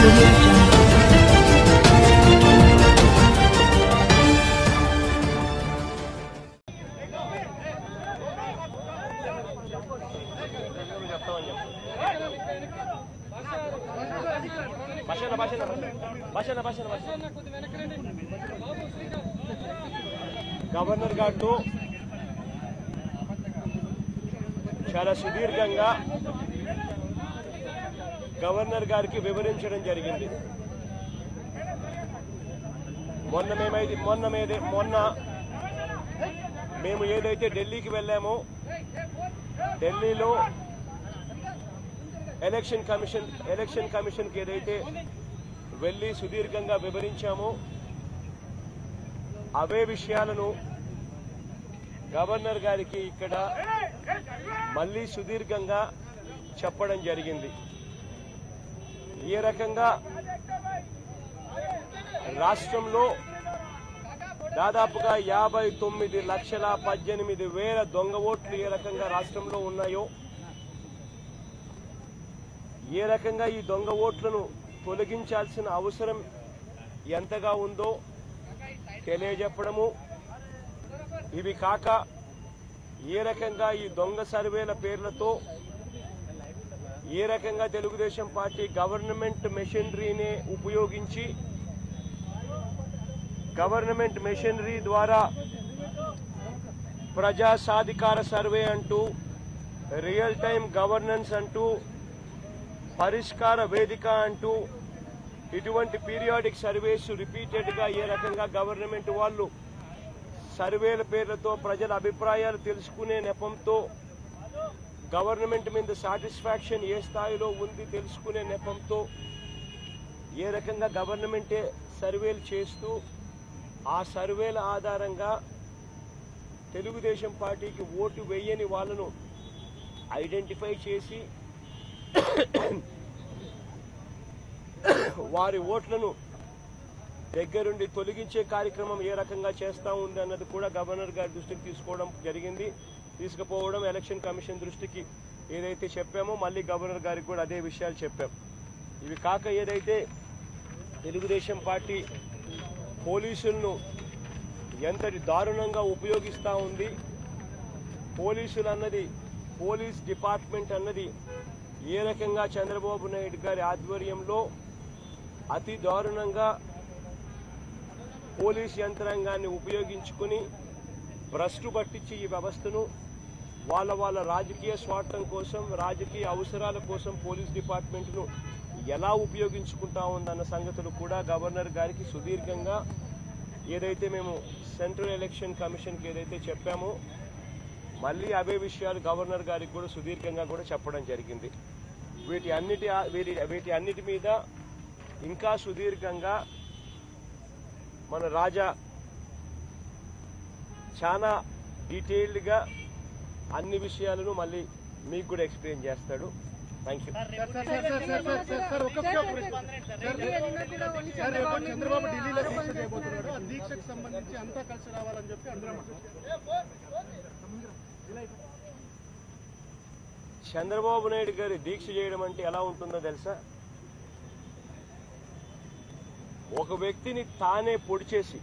audio jungle. భాషణ భాషణ భాషణ భాషణ భాషణ గవర్నర్ గారితో చాలా సుదీర్ఘంగా గవర్నర్ గారికి వివరించడం జరిగింది మొన్న మేమైతే మొన్న మీదే మొన్న మేము ఏదైతే ఢిల్లీకి వెళ్ళామో ఢిల్లీలో ఎలక్షన్ కమిషన్ ఎలక్షన్ కమిషన్కి ఏదైతే వెళ్ళి సుదీర్ఘంగా వివరించామో అవే విషయాలను గవర్నర్ గారికి ఇక్కడ మళ్ళీ సుదీర్ఘంగా చెప్పడం జరిగింది ఏ రకంగా రాష్ట్రంలో దాదాపుగా యాభై తొమ్మిది లక్షల పద్దెనిమిది వేల దొంగ ఓట్లు ఏ రకంగా రాష్ట్రంలో ఉన్నాయో ఏ రకంగా ఈ దొంగ ఓట్లను తొలగించాల్సిన అవసరం ఎంతగా ఉందో తెలియజెప్పడము ఇవి కాక ఏ రకంగా ఈ దొంగ సర్వేల పేర్లతో ఏ రకంగా తెలుగుదేశం పార్టీ గవర్నమెంట్ మెషినరీని ఉపయోగించి గవర్నమెంట్ మెషినరీ ద్వారా ప్రజా సాధికార సర్వే అంటూ రియల్ టైం గవర్నెన్స్ అంటూ పరిష్కార వేదిక అంటూ ఇటువంటి పీరియాడిక్ సర్వేస్ రిపీటెడ్ గా ఏ రకంగా గవర్నమెంట్ వాళ్ళు సర్వేల పేర్లతో ప్రజల అభిప్రాయాలు తెలుసుకునే నెపంతో గవర్నమెంట్ మీద సాటిస్ఫాక్షన్ ఏ స్థాయిలో ఉంది తెలుసుకునే నెపంతో ఏ రకంగా గవర్నమెంటే సర్వేలు చేస్తూ ఆ సర్వేల ఆధారంగా తెలుగుదేశం పార్టీకి ఓటు వేయని వాళ్ళను ఐడెంటిఫై చేసి వారి ఓట్లను దగ్గరుండి తొలగించే కార్యక్రమం ఏ రకంగా చేస్తా ఉంది అన్నది కూడా గవర్నర్ గారి దృష్టికి తీసుకోవడం జరిగింది తీసుకుపోవడం ఎలక్షన్ కమిషన్ దృష్టికి ఏదైతే చెప్పామో మళ్ళీ గవర్నర్ గారికి కూడా అదే విషయాలు చెప్పాం ఇవి కాక ఏదైతే తెలుగుదేశం పార్టీ పోలీసులను ఎంతటి దారుణంగా ఉపయోగిస్తా ఉంది పోలీసులు అన్నది పోలీస్ డిపార్ట్మెంట్ అన్నది ఏ రకంగా చంద్రబాబు నాయుడు గారి ఆధ్వర్యంలో అతి దారుణంగా పోలీస్ యంత్రాంగాన్ని ఉపయోగించుకుని భ్రష్టు పట్టించి ఈ వ్యవస్థను వాళ్ళ వాళ్ళ రాజకీయ స్వార్థం కోసం రాజకీయ అవసరాల కోసం పోలీస్ డిపార్ట్మెంట్ను ఎలా ఉపయోగించుకుంటా ఉందన్న సంగతులు కూడా గవర్నర్ గారికి సుదీర్ఘంగా ఏదైతే మేము సెంట్రల్ ఎలక్షన్ కమిషన్కి ఏదైతే చెప్పామో మళ్ళీ అవే విషయాలు గవర్నర్ గారికి కూడా సుదీర్ఘంగా కూడా చెప్పడం జరిగింది వీటి అన్నిటి వీటి వీటి అన్నిటి మీద ఇంకా సుదీర్ఘంగా మన రాజా చాలా డీటెయిల్డ్గా అన్ని విషయాలను మళ్ళీ మీకు కూడా ఎక్స్ప్లెయిన్ చేస్తాడు thank you sir sir sir sir sir sir sir sir ఒక్క ఒక్క ప్రశ్న. సార్ రేపు- సార్ రేపు చంద్రబాబు ఢిల్లీలో దీక్ష చేయబోతున్నాడు ఆ దీక్షకు సంబంధించి అంతా కలిసి రావాలని చెప్పి అందరం చంద్రబాబు నాయుడు గారి దీక్ష చేయడం అంటే ఎలా ఉంటుందో తెలుసా ఒక వ్యక్తిని తానే పొడి చేసి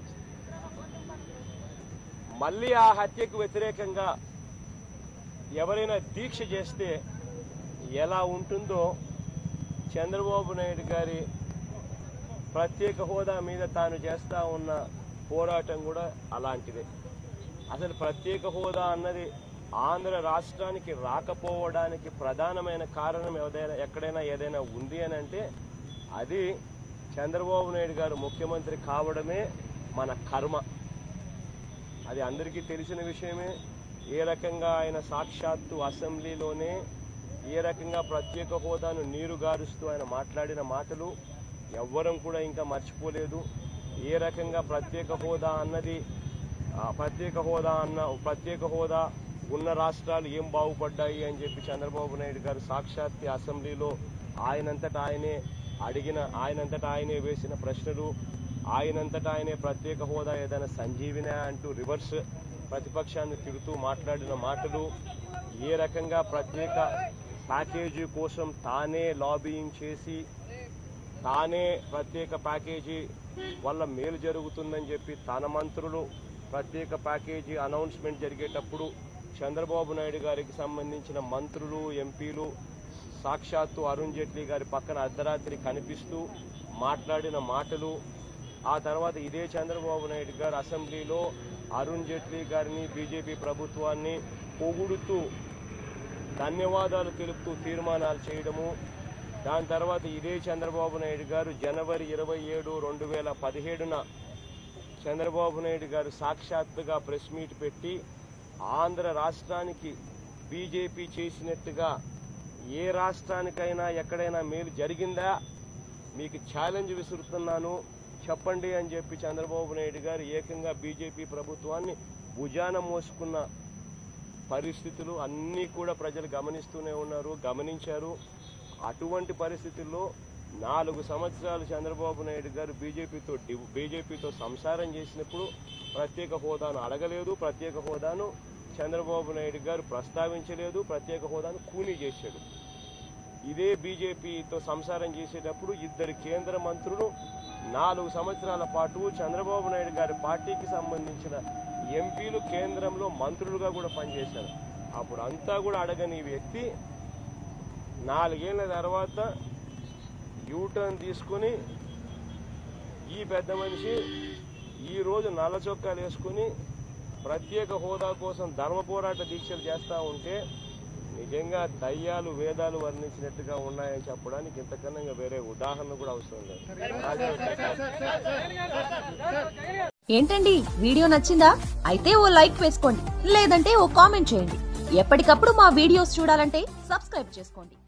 మళ్ళీ ఆ హత్యకు వ్యతిరేకంగా ఎవరైనా దీక్ష చేస్తే ఎలా ఉంటుందో చంద్రబాబు నాయుడు గారి ప్రత్యేక హోదా మీద తాను చేస్తా ఉన్న పోరాటం కూడా అలాంటిదే అసలు ప్రత్యేక హోదా అన్నది ఆంధ్ర రాష్ట్రానికి రాకపోవడానికి ప్రధానమైన కారణం ఏదైనా ఎక్కడైనా ఏదైనా ఉంది అని అంటే అది చంద్రబాబు నాయుడు గారు ముఖ్యమంత్రి కావడమే మన కర్మ అది అందరికీ తెలిసిన విషయమే ఏ రకంగా ఆయన సాక్షాత్తు అసెంబ్లీలోనే ఏ రకంగా ప్రత్యేక హోదాను నీరు గారుస్తూ ఆయన మాట్లాడిన మాటలు ఎవ్వరం కూడా ఇంకా మర్చిపోలేదు ఏ రకంగా ప్రత్యేక హోదా అన్నది ఆ ప్రత్యేక హోదా అన్న ప్రత్యేక హోదా ఉన్న రాష్ట్రాలు ఏం బాగుపడ్డాయి అని చెప్పి చంద్రబాబు నాయుడు గారు సాక్షాత్ అసెంబ్లీలో ఆయనంతటా ఆయనే అడిగిన ఆయనంతటా ఆయనే వేసిన ప్రశ్నలు ఆయనంతటా ఆయనే ప్రత్యేక హోదా ఏదైనా సంజీవిన అంటూ రివర్స్ ప్రతిపక్షాన్ని తిడుతూ మాట్లాడిన మాటలు ఏ రకంగా ప్రత్యేక ప్యాకేజీ కోసం తానే లాబియింగ్ చేసి తానే ప్రత్యేక ప్యాకేజీ వల్ల మేలు జరుగుతుందని చెప్పి తన మంత్రులు ప్రత్యేక ప్యాకేజీ అనౌన్స్మెంట్ జరిగేటప్పుడు చంద్రబాబు నాయుడు గారికి సంబంధించిన మంత్రులు ఎంపీలు సాక్షాత్తు అరుణ్ జైట్లీ గారి పక్కన అర్ధరాత్రి కనిపిస్తూ మాట్లాడిన మాటలు ఆ తర్వాత ఇదే చంద్రబాబు నాయుడు గారు అసెంబ్లీలో అరుణ్ జైట్లీ గారిని బీజేపీ ప్రభుత్వాన్ని పొగుడుతూ ధన్యవాదాలు తెలుపుతూ తీర్మానాలు చేయడము దాని తర్వాత ఇదే చంద్రబాబు నాయుడు గారు జనవరి ఇరవై ఏడు రెండు వేల పదిహేడున చంద్రబాబు నాయుడు గారు సాక్షాత్తుగా ప్రెస్ మీట్ పెట్టి ఆంధ్ర రాష్ట్రానికి బీజేపీ చేసినట్టుగా ఏ రాష్ట్రానికైనా ఎక్కడైనా మేలు జరిగిందా మీకు ఛాలెంజ్ విసురుతున్నాను చెప్పండి అని చెప్పి చంద్రబాబు నాయుడు గారు ఏకంగా బీజేపీ ప్రభుత్వాన్ని భుజాన మోసుకున్న పరిస్థితులు అన్నీ కూడా ప్రజలు గమనిస్తూనే ఉన్నారు గమనించారు అటువంటి పరిస్థితుల్లో నాలుగు సంవత్సరాలు చంద్రబాబు నాయుడు గారు బీజేపీతో డి- బీజేపీతో సంసారం చేసినప్పుడు ప్రత్యేక హోదాను అడగలేదు ప్రత్యేక హోదాను చంద్రబాబు నాయుడు గారు ప్రస్తావించలేదు ప్రత్యేక హోదాను కూనీ చేశాడు ఇదే బీజేపీతో సంసారం చేసేటప్పుడు ఇద్దరు కేంద్ర మంత్రులు నాలుగు సంవత్సరాల పాటు చంద్రబాబు నాయుడు గారి పార్టీకి సంబంధించిన ఎంపీలు కేంద్రంలో మంత్రులుగా కూడా పనిచేశారు అప్పుడు అంతా కూడా అడగని వ్యక్తి నాలుగేళ్ల తర్వాత యూటర్న్ తీసుకుని ఈ పెద్ద మనిషి ఈ రోజు నల్ల చొక్కాలు వేసుకుని ప్రత్యేక హోదా కోసం ధర్మ పోరాట దీక్షలు చేస్తా ఉంటే నిజంగా దయ్యాలు వేదాలు వర్ణించినట్టుగా ఉన్నాయని చెప్పడానికి ఇంతకన్నా వేరే ఉదాహరణ కూడా అవసరం లేదు ఏంటండి వీడియో నచ్చిందా అయితే ఓ లైక్ వేసుకోండి లేదంటే ఓ కామెంట్ చేయండి ఎప్పటికప్పుడు మా వీడియోస్ చూడాలంటే సబ్స్క్రైబ్ చేసుకోండి